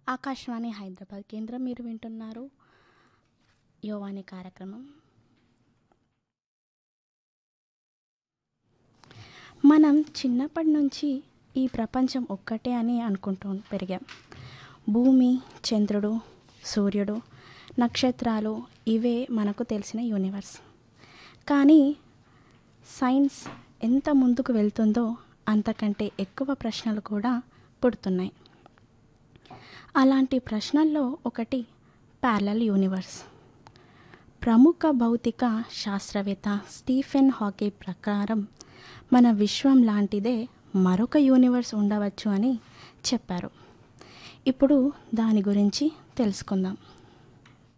ఆకాశవాణి హైదరాబాద్ కేంద్రం మీరు వింటున్నారు యోవాని కార్యక్రమం మనం చిన్నప్పటి నుంచి ఈ ప్రపంచం ఒక్కటే అని అనుకుంటూ పెరిగాం భూమి చంద్రుడు సూర్యుడు నక్షత్రాలు ఇవే మనకు తెలిసిన యూనివర్స్ కానీ సైన్స్ ఎంత ముందుకు వెళ్తుందో అంతకంటే ఎక్కువ ప్రశ్నలు కూడా పుడుతున్నాయి అలాంటి ప్రశ్నల్లో ఒకటి ప్యారలల్ యూనివర్స్ ప్రముఖ భౌతిక శాస్త్రవేత్త స్టీఫెన్ హాకీ ప్రకారం మన విశ్వం లాంటిదే మరొక యూనివర్స్ ఉండవచ్చు అని చెప్పారు ఇప్పుడు దాని గురించి తెలుసుకుందాం